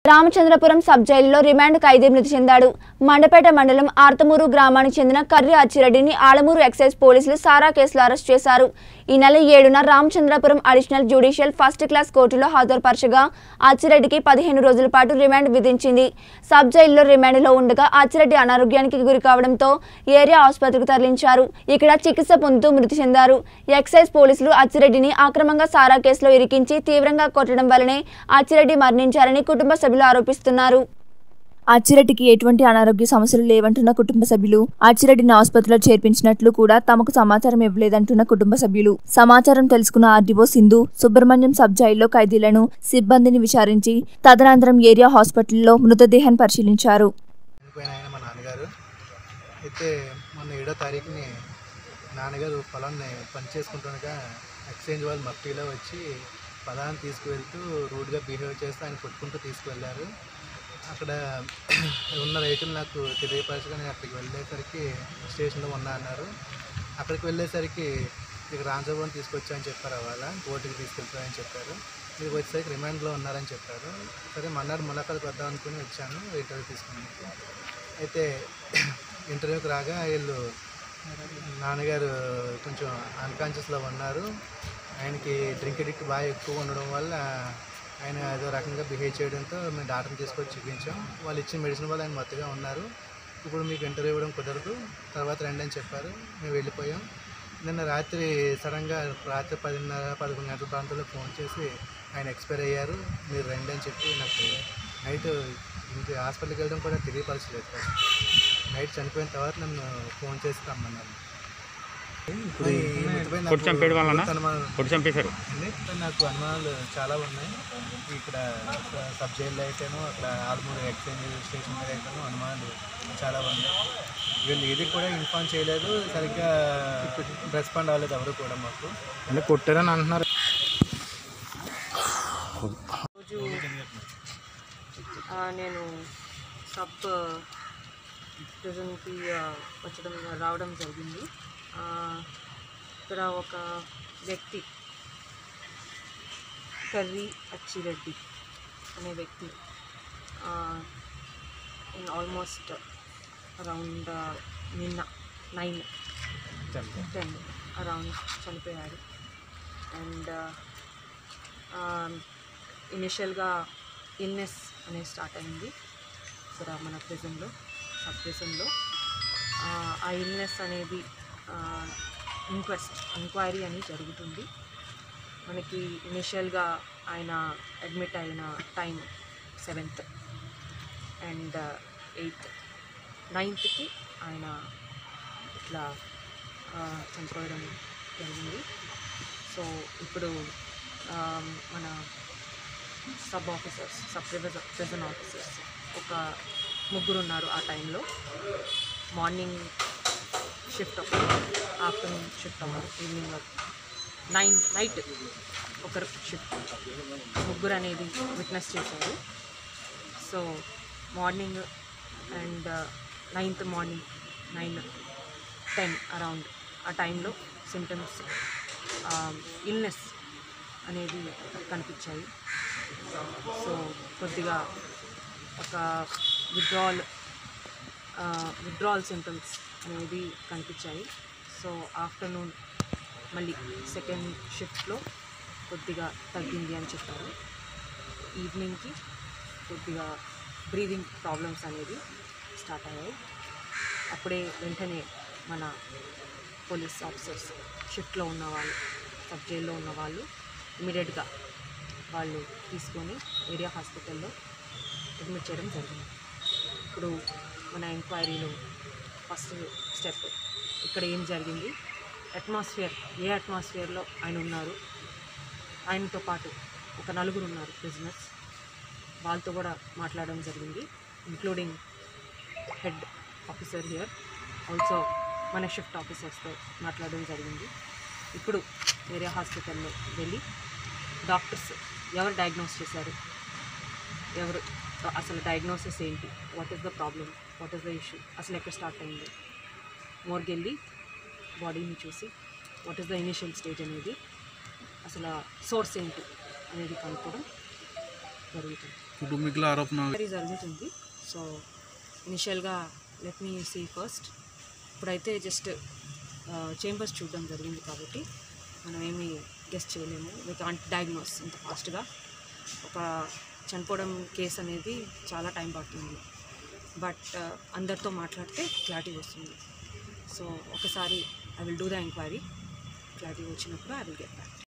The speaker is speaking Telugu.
రామచంద్రపురం సబ్ జైలులో రిమాండ్ ఖైదీ మృతి చెందాడు మండపేట మండలం ఆర్తమూరు గ్రామానికి చెందిన కర్రి అచ్చిరెడ్డిని ఆలమూరు ఎక్సైజ్ పోలీసులు సారా కేసులో అరెస్ట్ చేశారు ఈ నెల ఏడున Ramachandrapuram additional judicial first class కోర్టులో హాజరుపరచగా అచ్చిరెడ్డికి పదిహేను రోజుల పాటు రిమాండ్ విధించింది సబ్ జైలులో రిమాండ్లో ఉండగా అచ్చిరెడ్డి అనారోగ్యానికి గురి కావడంతో ఏరియా ఆసుపత్రికి తరలించారు ఇక్కడ చికిత్స పొందుతూ మృతి చెందారు ఎక్సైజ్ పోలీసులు అచ్చిరెడ్డిని అక్రమంగా సారా కేసులో ఇరికించి తీవ్రంగా కొట్టడం వల్లనే అచ్చిరెడ్డి మరణించారని కుటుంబ సభ్యులు ఆరోపిస్తున్నారు అచ్చిరెడ్డికి ఎటువంటి అనారోగ్య సమస్యలు లేవంటున్న కుటుంబ సభ్యులు అచ్చిరెడ్డిని ఆసుపత్రిలో చేర్పించినట్లు కూడా తమకు సమాచారం ఇవ్వలేదంటున్న కుటుంబ సభ్యులు సమాచారం తెలుసుకున్న ఆర్డీఓ సింధు సుబ్రహ్మణ్యం సబ్ జైల్లో ఖైదీలను సిబ్బందిని విచారించి తదనంతరం ఏరియా హాస్పిటల్లో మృతదేహాన్ని పరిశీలించారు చనిపోయిన ఆయన మా నాన్నగారు అయితే మొన్న ఏడో తారీఖుని నాన్నగారు పొలాన్ని పని చేసుకుంటుండగా ఎక్స్చేంజ్ వాళ్ళు మఫ్టీలో వచ్చి పొలాన్ని తీసుకువెళ్తూ రూడ్గా బిహేవ్ చేస్తూ ఆయన కొట్టుకుంటూ తీసుకువెళ్ళారు అక్కడ ఉన్న రైతులు నాకు తెలియపరచగా నేను అక్కడికి వెళ్ళేసరికి స్టేషన్లో ఉన్నా అన్నారు అక్కడికి వెళ్ళేసరికి ఇక రాంజాబుని తీసుకొచ్చా అని చెప్పారు వాళ్ళ కోర్టుకి తీసుకెళ్తారని చెప్పారు మీరు వచ్చేసరికి రిమాండ్లో ఉన్నారని చెప్పారు సరే మన్నాడు ములాఖాత్ వద్దాం అనుకుని వచ్చాను ఇంటర్వ్యూ తీసుకున్నాను అయితే ఇంటర్వ్యూకి రాగా వీళ్ళు నాన్నగారు కొంచెం అన్కాన్షియస్లో ఉన్నారు ఆయనకి డ్రింక్ ఎడిక్ట్ బాగా ఎక్కువ ఉండడం వల్ల ఆయన ఏదో రకంగా బిహేవ్ చేయడంతో మేము డాక్టర్ని తీసుకొచ్చి చూపించాం వాళ్ళు ఇచ్చిన మెడిసిన్ వల్ల ఆయన మొత్తగా ఉన్నారు ఇప్పుడు మీకు ఇంటర్వ్యూ ఇవ్వడం కుదరదు తర్వాత రండి అని చెప్పారు మేము వెళ్ళిపోయాం నిన్న రాత్రి సడన్గా రాత్రి పదిన్నర పదకొండు గంటల ప్రాంతంలో ఫోన్ చేసి ఆయన ఎక్స్పైర్ అయ్యారు మీరు రండి అని చెప్పి నాకు నైట్ ఇంటి హాస్పిటల్కి వెళ్ళడం కూడా తెలియపరచలేదు ఫస్ట్ నైట్ చనిపోయిన తర్వాత నన్ను ఫోన్ చేసి రమ్మన్నారు ఇప్పుడు ఈ మృతిపై నాకు కొట్టి చంపేయడం వలన? పూర్తి అనుమానం కొట్టి చంపేశారు ఉంది. నాకు అనుమానాలు చాలా ఉన్నాయి ఇక్కడ స- సబ్ జైల్లో అయితేనో అక్కడ ఆల్మూరు ఎక్స్చేంజ్ స్టేషన్ మీద అయితేనో అనుమానాలు చాలా ఉన్నాయి వీళ్ళు ఏది కూడా ఇన్ఫార్మ్ చేయలేదు సరిగ్గా రెస్పాండ్ అవ్వలేదు ఎవరు కూడా మాకు అంటే కొట్టారని అంటున్నారు రోజు ఆ, నేను సబ్ ప్రిజన్కి వచ్చడం రావడం జరిగింది ఆ, ఇక్కడ ఒక వ్యక్తి కర్రీ అచ్చిరెడ్డి అనే వ్యక్తి ఇన్ ఆల్మోస్ట్ అరౌండ్ నిన్న నైన్ టెన్ అరౌండ్ చనిపోయాడు అండ్ ఇనిషియల్గా ఇల్నెస్ అనేది స్టార్ట్ అయింది ఇక్కడ మన ప్రిజన్లో సబ్ ప్రిజన్లో ఆ ఇల్నెస్ అనేది ఇంక్వెస్ట్ ఎంక్వైరీ అని జరుగుతుంది మనకి ఇనిషియల్గా ఆయన అడ్మిట్ అయిన టైం సెవెంత్ అండ్ ఎయిత్ నైన్త్కి ఆయన ఇట్లా ఆ, చనిపోవడం జరిగింది సో ఇప్పుడు ఆ, మన sub officers sub prison prison officers ఒక ముగ్గురు ఉన్నారు ఆ టైంలో మార్నింగ్ షిఫ్ట్ ఒకరు ఆఫ్టర్నూన్ షిఫ్ట్ ఒకరు ఈవినింగ్ నైన్ నైట్ ఒకరు షిఫ్ట్ ముగ్గురు అనేది విట్నెస్ చేశారు so morning and ninth morning nine ten around ఆ టైంలో సిమ్టమ్స్ ఇల్నెస్ అనేది కనిపించాయి సో కొద్దిగా ఒక విత్డ్రాల్ విత్డ్రాల్ సిమ్టమ్స్ అనేది కనిపించాయి సో ఆఫ్టర్నూన్ మళ్ళీ సెకండ్ షిఫ్ట్లో కొద్దిగా తగ్గింది అని చెప్పారు ఈవినింగ్కి కొద్దిగా బ్రీదింగ్ ప్రాబ్లమ్స్ అనేది స్టార్ట్ అయ్యాయి అప్పుడే వెంటనే మన పోలీస్ ఆఫీసర్స్ షిఫ్ట్లో ఉన్న వాళ్ళు సబ్ జైల్లో ఉన్న వాళ్ళు ఇమీడియట్గా వాళ్ళు తీసుకొని ఏరియా హాస్పిటల్లో అడ్మిట్ చేయడం జరిగింది ఇప్పుడు మన ఎంక్వైరీలో ఫస్ట్ స్టెప్ ఇక్కడ ఏం జరిగింది అట్మాస్ఫియర్ ఏ అట్మాస్ఫియర్లో ఆయన ఉన్నారు ఆయనతో పాటు ఒక నలుగురు ఉన్నారు బిజినెస్ వాళ్ళతో కూడా మాట్లాడడం జరిగింది including head officer here also మన షిఫ్ట్ ఆఫీసర్స్తో మాట్లాడడం జరిగింది ఇప్పుడు ఏరియా హాస్పిటల్లో వెళ్ళి డాక్టర్స్ ఎవరు డయాగ్నోస్ చేశారు ఎవరు అసలు డయాగ్నోసిస్ ఏంటి what is the problem what is the issue అసలు ఎక్కడ స్టార్ట్ అయింది మోర్కి వెళ్ళి బాడీని చూసి what is the initial stage అనేది అసలు సోర్స్ ఏంటి అనేది కనుక్కోవడం జరుగుతుంది కుటుంబీకుల ఆరోపణ ఎంక్వైరీ జరుగుతుంది సో ఇనిషియల్గా లెట్ మీ సీ ఫస్ట్ ఇప్పుడైతే జస్ట్ చేంబర్స్ చూడడం జరిగింది కాబట్టి మనం ఏమీ గెస్ట్ చేయలేము విత్ అంట్ డయాగ్నోస్ ఇంత ఫాస్ట్గా ఒక చనిపోవడం కేసు అనేది చాలా టైం పడుతుంది బట్ అందరితో మాట్లాడితే క్లారిటీ వస్తుంది సో ఒకసారి I will do the enquiry clarity వచ్చినప్పుడు ఐ విల్ గెట్ బ్యాక్